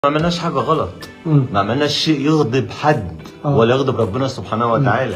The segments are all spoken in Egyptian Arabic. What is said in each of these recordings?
ما عملناش حاجة غلط مم. ما عملناش شيء يغضب حد آه. ولا يغضب ربنا سبحانه وتعالى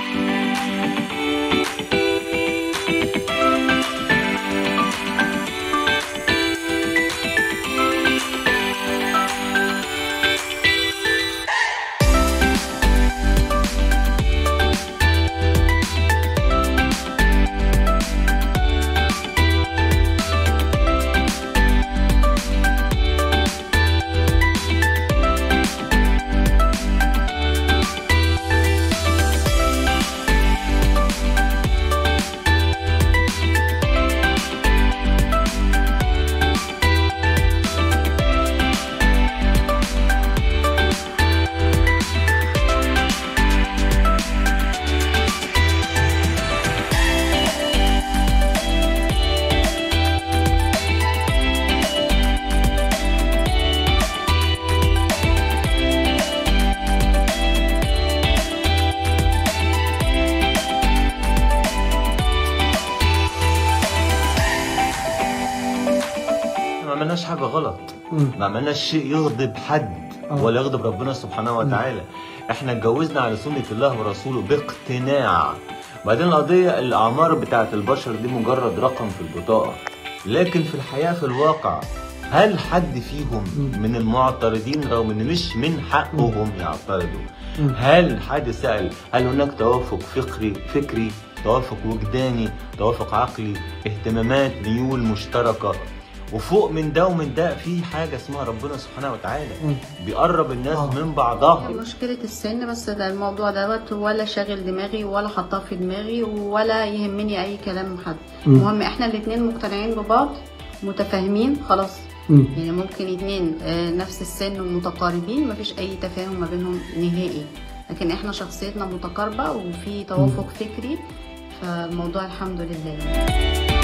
ما عملناش حاجة غلط مم. ما عملناش شيء يغضب حد آه. ولا يغضب ربنا سبحانه وتعالى احنا اتجوزنا على سنة الله ورسوله باقتناع بعدين القضية الأعمار بتاعت البشر دي مجرد رقم في البطاقة لكن في الحياة في الواقع هل حد فيهم مم. من المعترضين رغم ان مش من حقهم يعترضوا مم. هل حد سأل هل هناك توافق فكري فكري توافق وجداني توافق عقلي اهتمامات ميول مشتركة وفوق من ده ومن ده في حاجة اسمها ربنا سبحانه وتعالى مم. بيقرب الناس آه. من بعضها مشكلة السن بس ده الموضوع دوت ولا شاغل دماغي ولا حطاه في دماغي ولا يهمني أي كلام من حد مم. المهم احنا الاتنين مقتنعين ببعض متفاهمين خلاص مم. يعني ممكن اتنين آه، نفس السن ومتقاربين مفيش أي تفاهم ما بينهم نهائي لكن احنا شخصيتنا متقاربة وفي توافق فكري فالموضوع الحمد لله يعني.